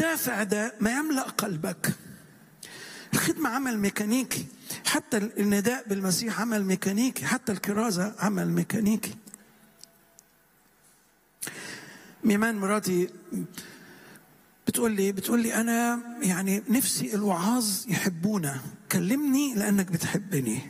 الدافع ده ما يملا قلبك الخدمه عمل ميكانيكي حتى النداء بالمسيح عمل ميكانيكي حتى الكرازه عمل ميكانيكي ميمان مراتي بتقول لي بتقول لي انا يعني نفسي الوعاظ يحبونا كلمني لانك بتحبني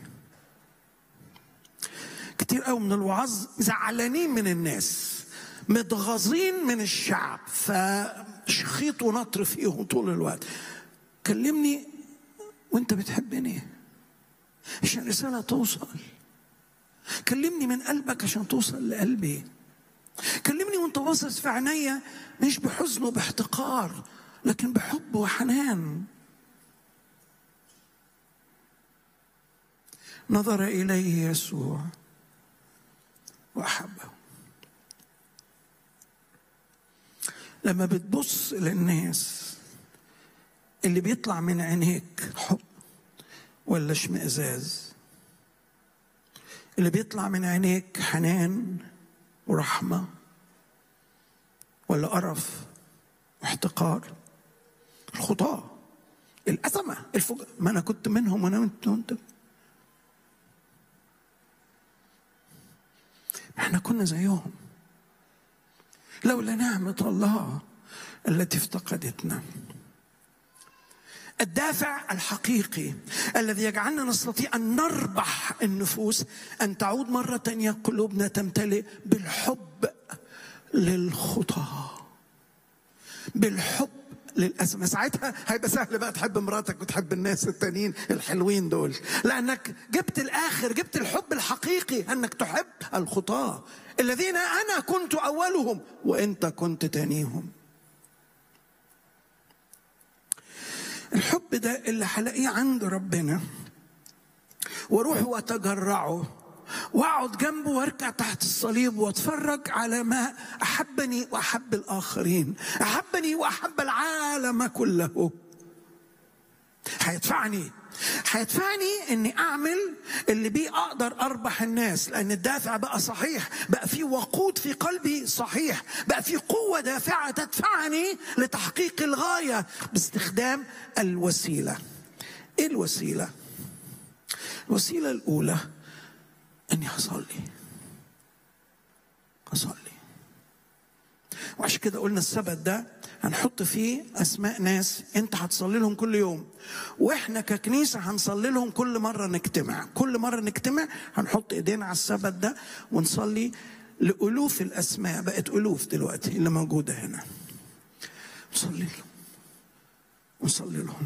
كتير قوي من الوعاظ زعلانين من الناس متغاظين من الشعب فشخيط ونطر فيهم طول الوقت كلمني وانت بتحبني عشان الرسالة توصل كلمني من قلبك عشان توصل لقلبي كلمني وانت باصص في عينيا مش بحزن وباحتقار لكن بحب وحنان نظر اليه يسوع واحبه لما بتبص للناس اللي بيطلع من عينيك حب ولا اشمئزاز اللي بيطلع من عينيك حنان ورحمه ولا قرف واحتقار الخطاه الأثمة الفجر ما أنا كنت منهم وأنا وأنت وأنت احنا كنا زيهم لولا نعمة الله التي افتقدتنا الدافع الحقيقي الذي يجعلنا نستطيع أن نربح النفوس أن تعود مرة تانية قلوبنا تمتلئ بالحب للخطاة بالحب للأسف ساعتها هيبقى سهل بقى تحب مراتك وتحب الناس التانيين الحلوين دول لأنك جبت الآخر جبت الحب الحقيقي أنك تحب الخطاة الذين أنا كنت أولهم وأنت كنت تانيهم الحب ده اللي هلاقيه عند ربنا واروح واتجرعه واقعد جنبه واركع تحت الصليب واتفرج على ما احبني واحب الاخرين احبني واحب العالم كله هيدفعني هيدفعني اني اعمل اللي بيه اقدر اربح الناس لان الدافع بقى صحيح بقى في وقود في قلبي صحيح بقى في قوه دافعه تدفعني لتحقيق الغايه باستخدام الوسيله ايه الوسيله الوسيله الاولى اني اصلي اصلي وعشان كده قلنا السبت ده هنحط فيه اسماء ناس انت هتصلي لهم كل يوم واحنا ككنيسه هنصلي لهم كل مره نجتمع كل مره نجتمع هنحط ايدينا على السبت ده ونصلي لالوف الاسماء بقت الوف دلوقتي اللي موجوده هنا نصلي لهم ونصلي لهم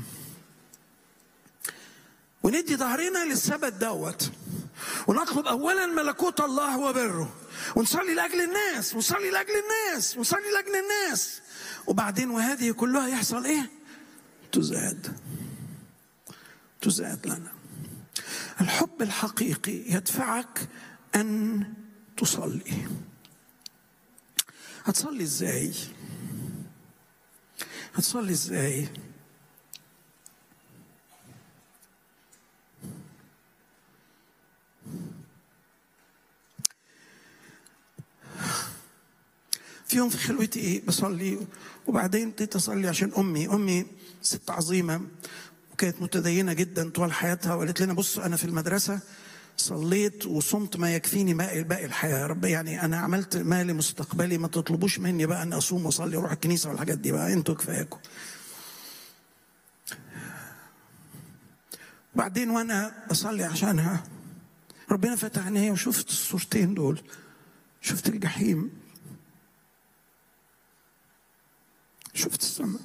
وندي ظهرنا للسبت دوت ونطلب اولا ملكوت الله وبره ونصلي لاجل الناس ونصلي لاجل الناس ونصلي لاجل الناس وبعدين وهذه كلها يحصل ايه تزاد تزاد لنا الحب الحقيقي يدفعك ان تصلي هتصلي ازاي هتصلي ازاي في يوم في خلوتي ايه بصلي وبعدين ابتديت اصلي عشان امي امي ست عظيمه وكانت متدينه جدا طول حياتها وقالت لنا بص انا في المدرسه صليت وصمت ما يكفيني باقي باقي الحياه يا رب يعني انا عملت ما لمستقبلي ما تطلبوش مني بقى ان اصوم واصلي واروح الكنيسه والحاجات دي بقى انتوا كفاياكم بعدين وانا بصلي عشانها ربنا فتح عينيا وشفت الصورتين دول شفت الجحيم شفت السماء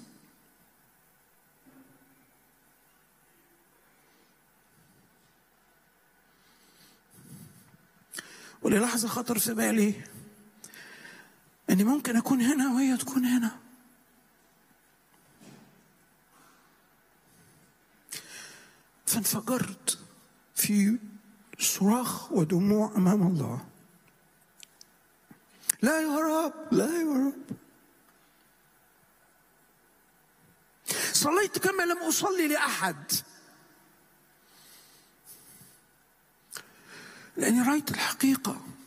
وللحظة خطر في بالي اني ممكن اكون هنا وهي تكون هنا فانفجرت في صراخ ودموع امام الله لا يا رب لا يا رب صليت كما لم اصلي لاحد لاني رايت الحقيقه